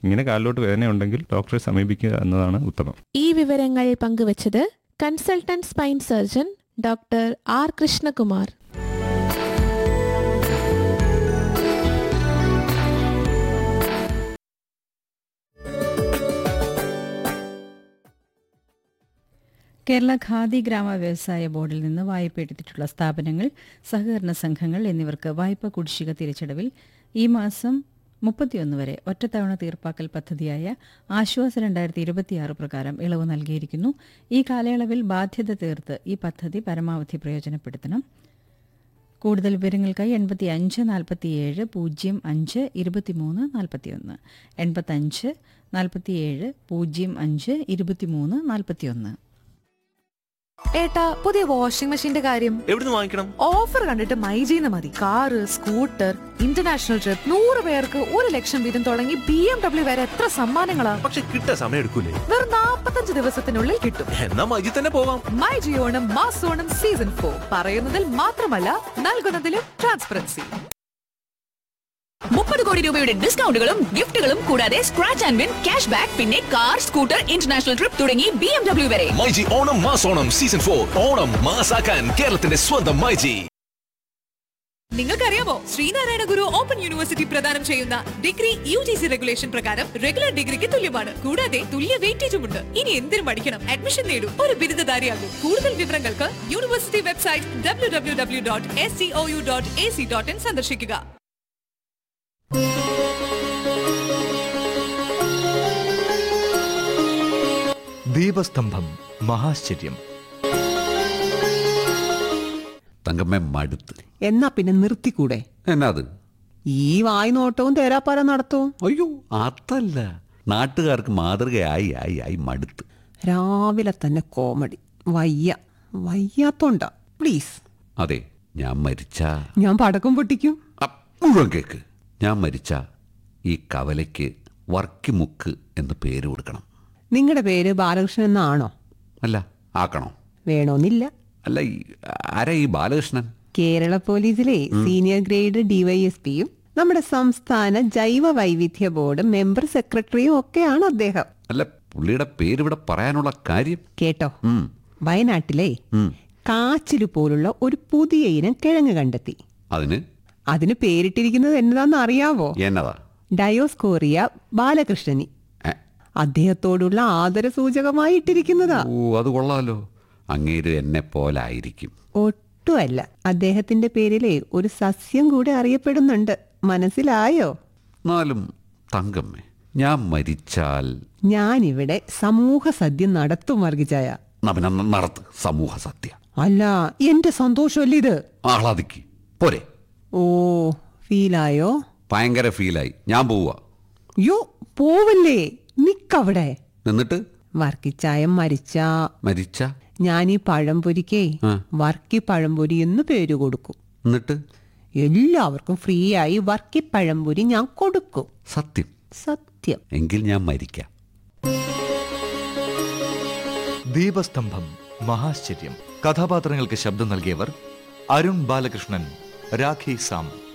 ഇങ്ങനെ കാലിലോട്ട് വേദന ഉണ്ടെങ്കിൽ ഡോക്ടറെ സമീപിക്കുക എന്നതാണ് ഉത്തമം ഈ വിവരങ്ങൾ പങ്കുവച്ചത് consultant spine surgeon doctor R Krishnakumar Kerala Khadi Grama Vyavasaya ബോർഡിൽ നിന്ന് വായ്പ എടുത്തിട്ടുള്ള സ്ഥാപനങ്ങൾ സഹകരണ സംഘങ്ങൾ എന്നിവർക്ക് വായ്പ കുടിശ്ശിക തിരിച്ചടവിൽ ഈ മാസം മുപ്പത്തിയൊന്ന് വരെ ഒറ്റത്തവണ തീർപ്പാക്കൽ പദ്ധതിയായ ആശ്വാസ രണ്ടായിരത്തി ഇരുപത്തിയാറ് പ്രകാരം ഇളവ് നൽകിയിരിക്കുന്നു ഈ കാലയളവിൽ ബാധ്യത തീർത്ത് ഈ പദ്ധതി പരമാവധി പ്രയോജനപ്പെടുത്തണം കൂടുതൽ വിവരങ്ങൾക്കായി എൺപത്തി അഞ്ച് നാൽപ്പത്തിയേഴ് പൂജ്യം അഞ്ച് ഇരുപത്തിമൂന്ന് നാൽപ്പത്തിയൊന്ന് എൺപത്തഞ്ച് നാൽപ്പത്തിയേഴ് പൂജ്യം അഞ്ച് ഇരുപത്തിമൂന്ന് നാൽപ്പത്തിയൊന്ന് ഏട്ടാ പുതിയ വാഷിംഗ് മെഷീന്റെ കാര്യം എവിടുന്ന് വാങ്ങിക്കണം ഓഫർ കണ്ടിട്ട് മൈജീന്ന് മതി കാറ് സ്കൂട്ടർ ഇന്റർനാഷണൽ ട്രിപ്പ് നൂറ് പേർക്ക് ഒരു ലക്ഷം വീതം തുടങ്ങി ബി എം ഡബ്ല്യു വരെ എത്ര സമ്മാനങ്ങളാ പക്ഷെ കിട്ടാൻ സമയം എടുക്കൂലേ വെറും നാപ്പത്തഞ്ച് ദിവസത്തിനുള്ളിൽ കിട്ടും എന്നാ മജി തന്നെ പോവാം മൈ ജിയോണം മാസോണം സീസൺ ഫോർ പറയുന്നതിൽ മാത്രമല്ല നൽകുന്നതിലും ട്രാൻസ്പെറൻസി മുപ്പത് കോടി രൂപയുടെ ഡിസ്കൗണ്ടുകളും ഗിഫ്റ്റുകളും കൂടാതെ scratch and win cash back പിന്നെ കാർ സ്കൂട്ടർ ഇന്റർനാഷണൽ ട്രിപ്പ് തുടങ്ങി ബി എം ഡബ്ല്യു വരെ myG Onam Masonam season four Onam മാസാക്കാൻ കേരളത്തിന്റെ സ്വന്തം മൈജി നിങ്ങൾക്കറിയാമോ ശ്രീനാരായണ ഗുരു ഓപ്പൺ യൂണിവേഴ്സിറ്റി പ്രദാനം ചെയ്യുന്ന degree U G C regulation പ്രകാരം റെഗുലർ ഡിഗ്രിക്ക് തുല്യമാണ് കൂടാതെ തുല്യ വെയിറ്റേജുമുണ്ട് ഇനി എന്തിനു പഠിക്കണം അഡ്മിഷൻ നേടും ഒരു ബിരുദധാരിയാകും കൂടുതൽ വിവരങ്ങൾക്ക് university website W W W dot S C O U dot A C dot in സന്ദർശിക്കുക ദീപസ്തംഭം മഹാശ്ചര്യം തങ്കമ്മ മടുത്ത് എന്നാ പിന്നെ നിർത്തിക്കൂടെ എന്നാത് ഈ വായ് നോട്ടവും തേരാപ്പാര നടത്തവും അയ്യോ അതല്ല നാട്ടുകാർക്ക് മാതൃകയായി ആയി ആയി മടുത്ത് രാവിലെ തന്നെ കോമഡി വയ്യ വയ്യാത്തോണ്ടാ പ്ലീസ് അതെ ഞാൻ മരിച്ച ഞാൻ പടക്കം പൊട്ടിക്കും അ, മുഴുവൻ കേക്ക് ഞാൻ മരിച്ച ഈ കവലയ്ക്ക് വർക്കിമുക്ക് എന്ന് പേര് കൊടുക്കണം നിങ്ങളുടെ പേര് ബാലകൃഷ്ണൻ എന്നാണോ അല്ല ആക്കണോ വേണോന്നില്ല അല്ല ഈ ആരാ ഈ ബാലകൃഷ്ണൻ കേരള പോലീസിലെ സീനിയർ ഗ്രേഡ് ഡിവൈഎസ്പിയും നമ്മുടെ സംസ്ഥാന ജൈവ വൈവിധ്യ ബോർഡ് മെമ്പർ സെക്രട്ടറിയും ഒക്കെയാണ് അദ്ദേഹം അല്ല പുള്ളിയുടെ പേര് ഇവിടെ പറയാനുള്ള കാര്യം കേട്ടോ ഉം, വയനാട്ടിലെ ഉം. കാച്ചില് പോലുള്ള ഒരു പുതിയ ഇനം കിഴങ്ങ് കണ്ടെത്തി അതിന് അതിന് പേരിട്ടിരിക്കുന്നത് എന്നതാന്ന് അറിയാവോ എന്നതാ ഡയോസ്കോറിയ ബാലകൃഷ്ണനി ഏ, അദ്ദേഹത്തോടുള്ള ആദര സൂചകമായി ഇട്ടിരിക്കുന്നതാ ഓ അത് കൊള്ളാലോ അങ്ങേര് എന്നെ പോലായിരിക്കും ഒട്ടുമല്ല അദ്ദേഹത്തിന്റെ പേരിലെ ഒരു സസ്യം കൂടെ അറിയപ്പെടുന്നുണ്ട് മനസ്സിലായോ എന്നാലും തങ്കമ്മേ ഞാൻ മരിച്ചാൽ ഞാനിവിടെ സമൂഹ സദ്യ നടത്തും വർഗിച്ചായ നവന നടത്ത് സമൂഹ സത്യ അല്ല എന്റെ സന്തോഷമല്ല ഇത് ആഹ്ലാദിക്ക് പോരെ ഓ ഫീലായോ ഭയങ്കര ഫീലായി ഞാൻ പോവുക യോ പോവല്ലേ നിക്കവിടെ എന്നിട്ട് വർക്കിച്ചായം മരിച്ച മരിച്ച ഞാൻ ഈ പഴംപൊരിക്കേ ആ. വർക്കി പഴംപൊരി എന്ന് പേര് കൊടുക്കും എന്നിട്ട് എല്ലാവർക്കും ഫ്രീ ആയി വർക്കി പഴംപൊരി ഞാൻ കൊടുക്കും സത്യം സത്യം എങ്കിൽ ഞാൻ മരിക്കാം ദീപസ്തംഭം മഹാശ്ചര്യം കഥാപാത്രങ്ങൾക്ക് ശബ്ദം നൽകിയവർ അരുൺ ബാലകൃഷ്ണൻ രാഖി സാം